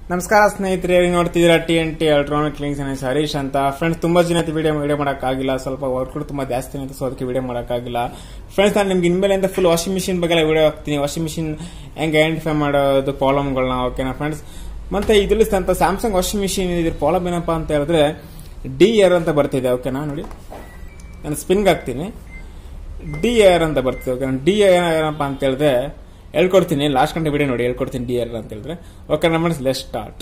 ನಮಸ್ಕಾರ ಸ್ನೇಹಿತರೆ ನೀವು ನೋಡ್ತಿದ್ದೀರಾ T N T electronic clinics ನನ್ನ ಹೆಸರು ಹರೀಶ್ ಅಂತ ಫ್ರೆಂಡ್ಸ್ ತುಂಬಾ ಜನ ವಿಡಿಯೋ ವಿಡಿಯೋ ಮಾಡೋಕ್ಕಾಗಿಲ್ಲ ಸ್ವಲ್ಪ ವರ್ಕ್ ತುಂಬಾ ಜಾಸ್ತಿ ಅಂತ ಸೊ ಅದಕ್ಕೆ ವಿಡಿಯೋ ಮಾಡೋಕ್ಕಾಗಿಲ್ಲ ಫ್ರೆಂಡ್ಸ್ ನಾನು ನಿಮ್ಗೆ ಇನ್ಮೇಲಿಂದ ಫುಲ್ ವಾಷಿಂಗ್ ಮಿಷಿನ್ ಬಗ್ಗೆ ವಿಡಿಯೋ ಹಾಕ್ತೀನಿ ವಾಷಿಂಗ್ ಮಿಷಿನ್ ಹೆಂಗೆ ಐಡೆಂಟಿಫೈ ಮಾಡೋದು ಪ್ರಾಬ್ಲಮ್ಗಳನ್ನ ಓಕೆನಾ ಫ್ರೆಂಡ್ಸ್ ಮತ್ತೆ ಇದರಲ್ಲಿ ಅಂತ ಸ್ಯಾಮ್ಸಂಗ್ ವಾಷಿಂಗ್ ಮಿಷಿನ್ ಇದ್ರ ಪ್ರಾಬ್ಲಮ್ ಏನಪ್ಪಾ ಅಂತ ಹೇಳಿದ್ರೆ ಡಿ ಏರ್ ಅಂತ ಬರ್ತಿದೆ ಓಕೆನಾ ನೋಡಿ ನಾನು ಸ್ಪಿನ್ಗೆ ಹಾಕ್ತೀನಿ ಡಿ ಏರ್ ಅಂತ ಬರ್ತಿದೆ ಓಕೆ ಡಿ ಏರ್ ಏನಪ್ಪ ಅಂತ ಹೇಳಿದ್ರೆ ಹೇಳ್ಕೊಡ್ತೀನಿ ಲಾಸ್ಟ್ ಗಂಟೆ ವಿಡಿಯೋ ನೋಡಿ ಹೇಳ್ಕೊಡ್ತೀನಿ ಡಿ ಏರ್ ಅಂತ ಹೇಳಿದ್ರೆ ಓಕೆ ನಮ್ಮ ಲೆಸ್ ಸ್ಟಾರ್ಟ್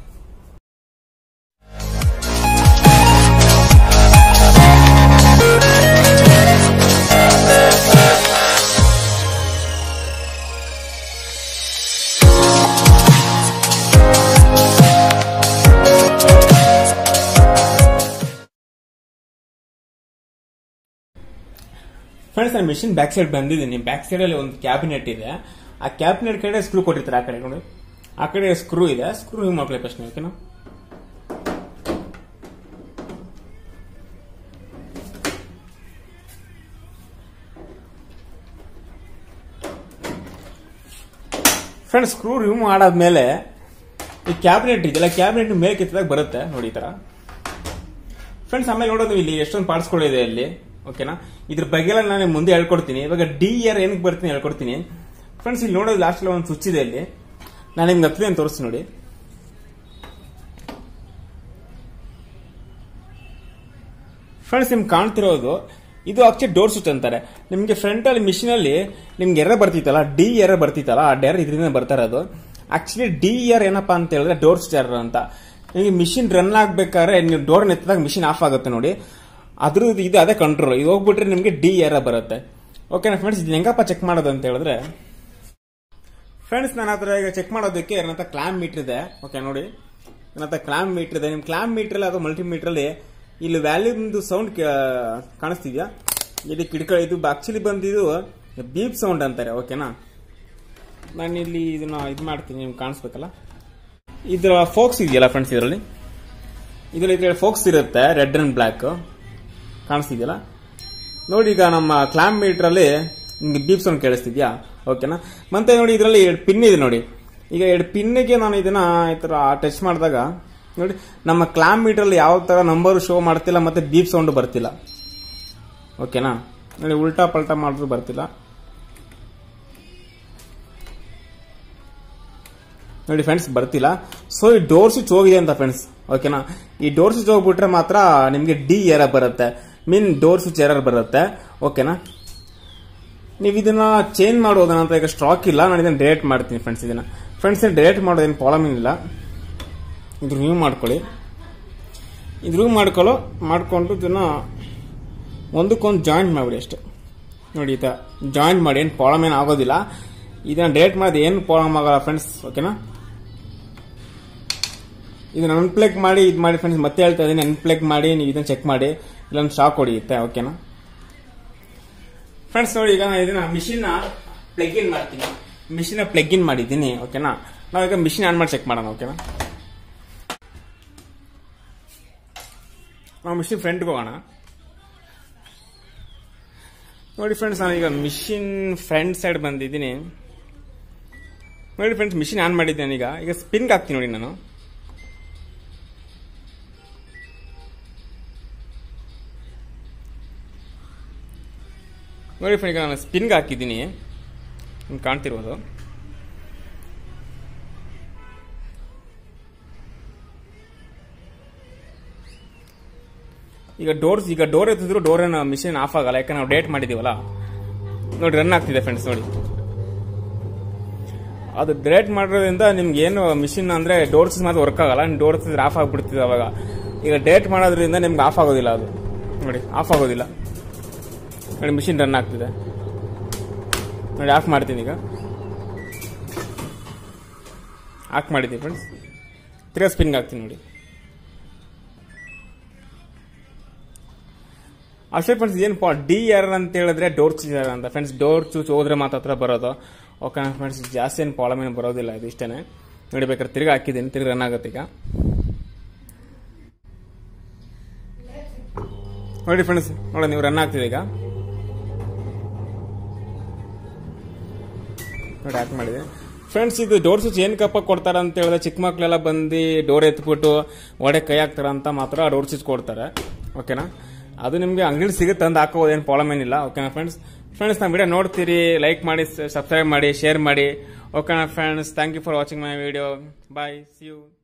ಫ್ರೆಂಡ್ಸ್ ನಾನು ಮಿಷಿನ್ ಬ್ಯಾಕ್ ಸೈಡ್ ಬಂದಿದ್ದೀನಿ ಬ್ಯಾಕ್ ಸೈಡ್ ಅಲ್ಲಿ ಒಂದು ಕ್ಯಾಬಿನೆಟ್ ಇದೆ ಆ ಕ್ಯಾಬಿನೆಟ್ ಕಡೆ ಸ್ಕ್ರೂ ಕೊಟ್ಟಿರ್ತಾರೆ ಆ ಕಡೆ ನೋಡಿ ಆ ಕಡೆ ಸ್ಕ್ರೂ ಇದೆ ಸ್ಕ್ರೂ ರಿಮೂವ್ ಮಾಡ್ಕೊಳ್ಳಿ ಪ್ರಶ್ನೆ ಓಕೆನಾ ಫ್ರೆಂಡ್ಸ್ ಸ್ಕ್ರೂ ರಿಮೂವ್ ಮಾಡಾದ್ಮೇಲೆ ಈ ಕ್ಯಾಬಿನೆಟ್ ಇದೆಯಲ್ಲ ಕ್ಯಾಬಿನೆಟ್ ಮೇಲೆ ಕಿತ್ತದಾಗ ಬರುತ್ತೆ ನೋಡಿ ಈ ತರ ಫ್ರೆಂಡ್ಸ್ ಆಮೇಲೆ ನೋಡೋದು ಇಲ್ಲಿ ಎಷ್ಟೊಂದು ಪಾರ್ಟ್ಸ್ಗಳಿದೆ ಇಲ್ಲಿ ಓಕೆನಾ ಇದ್ರ ಬಗ್ಗೆ ಎಲ್ಲ ನಾನು ಮುಂದೆ ಹೇಳ್ಕೊಡ್ತೀನಿ ಇವಾಗ ಡಿ ಇಯರ್ ಏನಕ್ಕೆ ಬರ್ತೀನಿ ಹೇಳ್ಕೊಡ್ತೀನಿ ಫ್ರೆಂಡ್ಸ್ ಇಲ್ಲಿ ನೋಡೋದು ಲಾಸ್ಟ್ ಒಂದು ಸ್ವಿಚ್ ಇದೆ ಇಲ್ಲಿ ನಾನು ನಿಮ್ಗೆ ಹತ್ತಿರ ಅಂತ ತೋರಿಸ್ತೀನಿ ನೋಡಿ ಫ್ರೆಂಡ್ಸ್ ನಿಮ್ಗೆ ಕಾಣ್ತಿರೋದು ಇದು ಆಕ್ಚುಲಿ ಡೋರ್ ಸ್ವಿಚ್ ಅಂತಾರೆ ನಿಮ್ಗೆ ಫ್ರಂಟ್ ಅಲ್ಲಿ ಮಿಷಿನ್ ಅಲ್ಲಿ ನಿಮ್ಗೆ ಎರ ಬರ್ತಿತ್ತಲ್ಲ ಡಿ ಎರ ಬರ್ತಿತ್ತಲ್ಲ ಆ ಡೇರ್ ಇದರಿಂದ ಬರ್ತಾ ಇರೋದು ಆಕ್ಚುಲಿ ಡಿ ಇಯರ್ ಏನಪ್ಪಾ ಅಂತ ಹೇಳಿದ್ರೆ ಡೋರ್ ಸ್ವಿಚ್ ಎರರ್ ಅಂತ ನಿಮಗೆ ಮಿಷಿನ್ ರನ್ ಆಗ್ಬೇಕಾದ್ರೆ ನೀವು ಡೋರ್ ಎತ್ತಿದಾಗ ಮಿಷಿನ್ ಆಫ್ ಆಗುತ್ತೆ ನೋಡಿ ಅದ್ರದ್ದು ಇದು ಅದೇ ಕಂಟ್ರೋಲ್ ಇದು ಹೋಗ್ಬಿಟ್ರೆ ನಿಮಗೆ ಡಿ ಎರ ಬರುತ್ತೆ ಓಕೆನಾ ಫ್ರೆಂಡ್ಸ್ ಇದು ಹೆಂಗಪ್ಪ ಚೆಕ್ ಮಾಡೋದು ಅಂತ ಹೇಳಿದ್ರೆ ಫ್ರೆಂಡ್ಸ್ ನನ್ನ ಹತ್ರ ಈಗ ಚೆಕ್ ಮಾಡೋದಕ್ಕೆ ನನ್ನ ಹತ್ರ ಕ್ಲಾಮ್ ಮೀಟರ್ ಇದೆ ಓಕೆ ನೋಡಿ ನನ್ನ ಹತ್ರ ಕ್ಲಾಮ್ ಮೀಟರ್ ಇದೆ ನಿಮ್ ಕ್ಲಾಮ್ ಮೀಟರ್ ಅಲ್ಲಿ ಅದು ಮಲ್ಟಿಮೀಟರ್ ಅಲ್ಲಿ ಇಲ್ಲಿ ವ್ಯಾಲ್ಯೂಮ್ದು ಸೌಂಡ್ ಕಾಣಿಸ್ತಿದ್ಯಾ ಇಲ್ಲಿ ಕಿಡ್ಕ ಇದು ಆಕ್ಚುಲಿ ಬಂದಿದ್ದು ಬೀಪ್ ಸೌಂಡ್ ಅಂತಾರೆ ಓಕೆನಾ ನಾನು ಇಲ್ಲಿ ಇದನ್ನ ಇದು ಮಾಡ್ತೀನಿ ನಿಮ್ಗೆ ಕಾಣಿಸ್ಬೇಕಲ್ಲ ಇದರ ಫೋಕ್ಸ್ ಇದೆಯಲ್ಲ ಫ್ರೆಂಡ್ಸ್ ಇದರಲ್ಲಿ ಇದರಲ್ಲಿ ಇದ್ರಲ್ಲಿ ಫೋಕ್ಸ್ ಇರುತ್ತೆ ರೆಡ್ ಅಂಡ್ ಬ್ಲ್ಯಾಕ್ ಕಾಣಿಸ್ತಿದ್ಯಲ್ಲ ನೋಡಿ ಈಗ ನಮ್ಮ ಕ್ಲಾಮ್ ಮೀಟರ್ ಅಲ್ಲಿ ನಿಮ್ಗೆ ಬೀಪ್ ಸೌಂಡ್ ಕೇಳಿಸ್ತಿದ್ಯಾ ಓಕೆನಾ ಮತ್ತೆ ನೋಡಿ ಇದರಲ್ಲಿ ಎರಡು ಪಿನ್ ಇದೆ ನೋಡಿ ಈಗ ಎರಡು ಪಿನ್ಗೆ ನಾನು ಇದನ್ನ ಈ ತರ ಟಚ್ ಮಾಡಿದಾಗ ನೋಡಿ ನಮ್ಮ ಕ್ಲಾಮ್ ಮೀಟರ್ ಅಲ್ಲಿ ಯಾವ ತರ ನಂಬರ್ ಶೋ ಮಾಡ್ತಿಲ್ಲ ಮತ್ತೆ ಬೀಪ್ ಸೌಂಡ್ ಬರ್ತಿಲ್ಲ ಓಕೆನಾ ನೋಡಿ ಉಲ್ಟಾ ಪಲ್ಟಾ ಮಾಡಿದ್ರು ಬರ್ತಿಲ್ಲ ನೋಡಿ ಫ್ರೆಂಡ್ಸ್ ಬರ್ತಿಲ್ಲ ಸೊ ಈ ಡೋರ್ ಸ್ವಿಚ್ ಹೋಗಿದೆ ಅಂತ ಫ್ರೆಂಡ್ಸ್ ಓಕೆನಾ ಈ ಡೋರ್ ಸ್ವಿಚ್ ಹೋಗ್ಬಿಟ್ರೆ ಮಾತ್ರ ನಿಮಗೆ ಡಿ ಎರರ್ ಬರುತ್ತೆ ಮೀನ್ ಡೋರ್ ಸ್ವಿಚ್ ಎರರ್ ಬರುತ್ತೆ ಓಕೆನಾ ನೀವು ಇದನ್ನ ಚೇಂಜ್ ಮಾಡೋದು ನನ್ನ ಈಗ ಸ್ಟಾಕ್ ಇಲ್ಲ ನಾನು ಇದನ್ನ ಡೈರೆಕ್ಟ್ ಮಾಡ್ತೀನಿ ಫ್ರೆಂಡ್ಸ್ ಇದನ್ನ ಫ್ರೆಂಡ್ಸ್ ಡೈರೆಕ್ಟ್ ಮಾಡೋದೇನು ಪ್ರಾಬ್ಲಮ್ ಇಲ್ಲ ಇದು ರಿವ್ಯೂ ಮಾಡ್ಕೊಳ್ಳಿ ಇದು ರಿವ್ಯೂ ಮಾಡ್ಕೊಳ್ಳೋ ಮಾಡ್ಕೊಂಡು ಇದನ್ನ ಒಂದಕ್ಕೊಂದು ಜಾಯಿಂಟ್ ಮಾಡಿಬಿಡಿ ಅಷ್ಟೇ ನೋಡಿ ಈ ಥರ ಜಾಯಿಂಟ್ ಮಾಡಿ ಏನು ಪ್ರಾಬ್ಲಮ್ ಏನು ಆಗೋದಿಲ್ಲ ಇದನ್ನ ಡೈರೆಕ್ಟ್ ಮಾಡೋದು ಏನು ಪ್ರಾಬ್ಲಮ್ ಆಗಲ್ಲ ಫ್ರೆಂಡ್ಸ್ ಓಕೆನಾ ಇದನ್ನ ಅನ್ಪ್ಲಗ್ ಮಾಡಿ ಇದು ಮಾಡಿ ಫ್ರೆಂಡ್ಸ್ ಮತ್ತೆ ಹೇಳ್ತಾ ಇದ್ದೀನಿ ಅನ್ಪ್ಲಗ್ ಮಾಡಿ ನೀವು ಇದನ್ನ ಚೆಕ್ ಮಾಡಿ ಇಲ್ಲೊಂದು ಶಾಕ್ ಹೊಡಿಯುತ್ತೆ ಓಕೆನಾ ಫ್ರೆಂಡ್ಸ್ ನೋಡಿ ಈಗ ಇದನ್ನ ಮಿಷಿನ್ ಪ್ಲಗ್ ಇನ್ ಮಾಡ್ತೀನಿ ಮಿಷಿನ್ ಪ್ಲಗ್ ಇನ್ ಮಾಡಿದ್ದೀನಿ ಓಕೆನಾ ನಾವೀಗ ಮಿಷಿನ್ ಆನ್ ಮಾಡಿ ಚೆಕ್ ಮಾಡೋಣ ಓಕೆನಾ ನಾವು ಮಿಷಿನ್ ಫ್ರಂಟ್ಗೆ ಹೋಗೋಣ ನೋಡಿ ಫ್ರೆಂಡ್ಸ್ ನಾನೀಗ ಮಿಷಿನ್ ಫ್ರಂಟ್ ಸೈಡ್ ಬಂದಿದ್ದೀನಿ ನೋಡಿ ಫ್ರೆಂಡ್ಸ್ ಮಿಷಿನ್ ಆನ್ ಮಾಡಿದ್ದೇನೆ ಈಗ ಈಗ ಸ್ಪಿನ್ಗೆ ಹಾಕ್ತೀನಿ ನೋಡಿ ನಾನು ನೋಡಿ ಫ್ರೆಂಡ್ ಈಗ ನಾನು ಸ್ಪಿನ್ಗೆ ಹಾಕಿದ್ದೀನಿ ನಿಮ್ಗೆ ಕಾಣ್ತಿರ್ಬೋದು ಈಗ ಡೋರ್ಸ್ ಈಗ ಡೋರ್ ಎತ್ತಿದ್ರು ಡೋರ್ ಏನು ಮಿಷಿನ್ ಆಫ್ ಆಗಲ್ಲ ಯಾಕಂದ್ರೆ ನಾವು ಡೇಟ್ ಮಾಡಿದೀವಲ್ಲ ನೋಡಿ ರನ್ ಆಗ್ತಿದೆ ಫ್ರೆಂಡ್ಸ್ ನೋಡಿ ಅದು ಡೇಟ್ ಮಾಡೋದ್ರಿಂದ ನಿಮ್ಗೆ ಏನು ಮಿಷಿನ್ ಅಂದ್ರೆ ಡೋರ್ಸ್ ಮಾತ್ರ ವರ್ಕ್ ಆಗಲ್ಲ ಡೋರ್ಸ್ ಆಫ್ ಆಗ್ಬಿಡ್ತಿದೆ ಅವಾಗ ಈಗ ಡೇಟ್ ಮಾಡೋದ್ರಿಂದ ನಿಮ್ಗೆ ಆಫ್ ಆಗೋದಿಲ್ಲ ಅದು ನೋಡಿ ಆಫ್ ಆಗೋದಿಲ್ಲ ನೋಡಿ ಮಿಷಿನ್ ರನ್ ಆಗ್ತಿದೆ ನೋಡಿ ಆಫ್ ಮಾಡ್ತೀನಿ ಈಗ ಆಫ್ ಮಾಡಿದ್ದೀನಿ ಫ್ರೆಂಡ್ಸ್ ತಿರ್ಗಾ ಸ್ಪಿನ್ಗೆ ಹಾಕ್ತೀನಿ ನೋಡಿ ಅಷ್ಟೇ ಫ್ರೆಂಡ್ಸ್ ಏನು ಪಾ ಡಿ ಆರ್ ಅಂತ ಹೇಳಿದ್ರೆ ಡೋರ್ ಚೂಚ್ ಅಂತ ಫ್ರೆಂಡ್ಸ್ ಡೋರ್ ಚೂಚ್ ಹೋದ್ರೆ ಮಾತ್ರ ಬರೋದು ಓಕೆ ಫ್ರೆಂಡ್ಸ್ ಜಾಸ್ತಿ ಏನು ಪ್ರಾಬ್ಲಮ್ ಏನು ಬರೋದಿಲ್ಲ ಇದು ಇಷ್ಟೇ ನೋಡಿ ಬೇಕಾದ್ರೆ ತಿರ್ಗಿ ಹಾಕಿದ್ದೀನಿ ತಿರ್ಗಿ ರನ್ ಆಗುತ್ತೆ ಈಗ ನೋಡಿ ಫ್ರೆಂಡ್ಸ್ ನೋಡಿ ನೀವು ರನ್ ಆಗ್ತಿದೆ ಈಗ ನೋಡಿ ಹಾಕ್ ಮಾಡಿದೆ ಫ್ರೆಂಡ್ಸ್ ಇದು ಡೋರ್ ಸ್ವಿಚ್ ಏನ್ ಕಪ್ಪ ಕೊಡ್ತಾರೆ ಅಂತ ಹೇಳಿದ್ರೆ ಚಿಕ್ಕ ಮಕ್ಳೆಲ್ಲ ಬಂದು ಡೋರ್ ಎತ್ಬಿಟ್ಟು ಒಡೆ ಕೈ ಹಾಕ್ತಾರ ಅಂತ ಮಾತ್ರ ಡೋರ್ ಸ್ವಿಚ್ ಕೊಡ್ತಾರೆ ಓಕೆನಾ ಅದು ನಿಮಗೆ ಅಂಗಡಿ ಸಿಗುತ್ತೆ ಅಂತ ಹಾಕೋದು ಏನು ಪ್ರಾಬ್ಲಮ್ ಏನಿಲ್ಲ ಓಕೆನಾ ಫ್ರೆಂಡ್ಸ್ ಫ್ರೆಂಡ್ಸ್ ನಮ್ಮ ವಿಡಿಯೋ ನೋಡ್ತೀರಿ ಲೈಕ್ ಮಾಡಿ ಸಬ್ಸ್ಕ್ರೈಬ್ ಮಾಡಿ ಶೇರ್ ಮಾಡಿ ಓಕೆನಾ friends thank you for watching my video bye see you